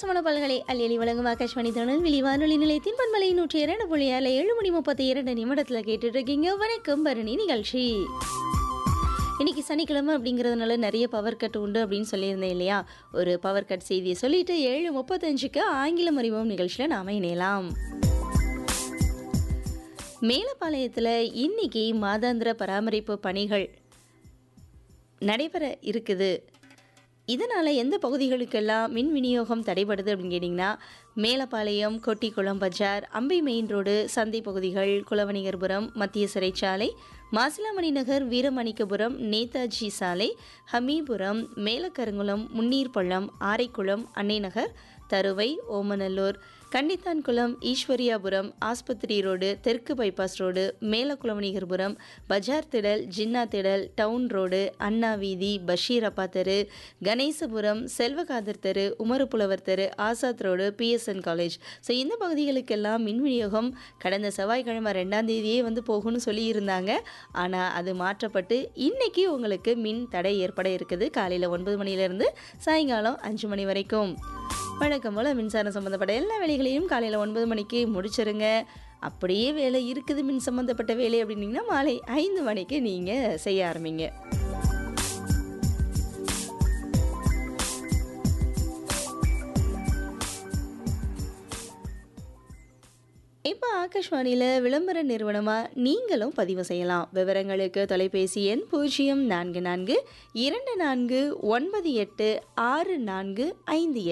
தரமான பல்களை அள்ளி வழங்கும் ஆகாஷ்வாணி திருநெல்வேலி வானொலி நிலையத்தின் பண்பலை நூற்றி இரண்டு புள்ளி ஏழு ஏழு மணி முப்பத்தி இரண்டு நிமிடத்தில் கேட்டுட்டு இருக்கீங்க வணக்கம் பரணி நிகழ்ச்சி இன்னைக்கு சனிக்கிழமை அப்படிங்கிறதுனால நிறைய பவர் கட் உண்டு அப்படின்னு சொல்லியிருந்தேன் இல்லையா ஒரு பவர் கட் செய்தியை சொல்லிட்டு ஏழு முப்பத்தஞ்சுக்கு ஆங்கிலம் அறிவோம் நிகழ்ச்சியில் நாம இணையலாம் மேலப்பாளையத்தில் இன்னைக்கு மாதாந்திர பராமரிப்பு பணிகள் நடைபெற இருக்குது இதனால் எந்த பகுதிகளுக்கெல்லாம் மின் விநியோகம் தடைபடுது அப்படின்னு கேட்டிங்கன்னா மேலப்பாளையம் கொட்டிக்குளம் பஜார் அம்பை மெயின் ரோடு சந்தை பகுதிகள் குலவணிகர்புரம் மத்திய சிறைச்சாலை மாசிலாமணி நகர் வீரமணிக்கபுரம் நேதாஜி சாலை ஹமீபுரம் மேலக்கருங்குளம் முன்னீர்பள்ளம் ஆரைக்குளம் அன்னை நகர் தருவை ஓமநல்லூர் கண்டித்தான்குளம் ஈஸ்வரியாபுரம் ஆஸ்பத்திரி ரோடு தெற்கு பைபாஸ் ரோடு மேலக்குளமணிகர்புரம் பஜார் திடல் ஜின்னா திடல் டவுன் ரோடு அண்ணா வீதி பஷீரப்பா தெரு கணேசபுரம் செல்வகாதர் தெரு உமருப்புலவர் தெரு Azad road BSN college so இந்த பகுதிகளுக்கெல்லாம் மின் விநியோகம் கடந்த செவ்வாய்க்கிழமை ரெண்டாம் தேதியே வந்து போகும்னு சொல்லியிருந்தாங்க ஆனால் அது மாற்றப்பட்டு இன்னைக்கு உங்களுக்கு மின் தடை ஏற்பட இருக்குது காலையில் ஒன்பது மணிலேருந்து சாயங்காலம் அஞ்சு மணி வரைக்கும் வழக்கம் போல் மின்சாரம் சம்மந்தப்பட்ட எல்லா வேலைகளையும் காலையில் ஒன்பது மணிக்கு முடிச்சிருங்க அப்படியே வேலை இருக்குது மின் சம்மந்தப்பட்ட வேலை அப்படின்னீங்கன்னா மாலை ஐந்து மணிக்கு நீங்கள் செய்ய ஆரம்பிங்க இப்போ ஆகாஷ்வாணியில் விளம்பர நிறுவனமாக நீங்களும் பதிவு செய்யலாம் விவரங்களுக்கு தொலைபேசி எண் பூஜ்ஜியம் நான்கு நான்கு இரண்டு நான்கு ஒன்பது எட்டு ஆறு நான்கு ஐந்து எட்டு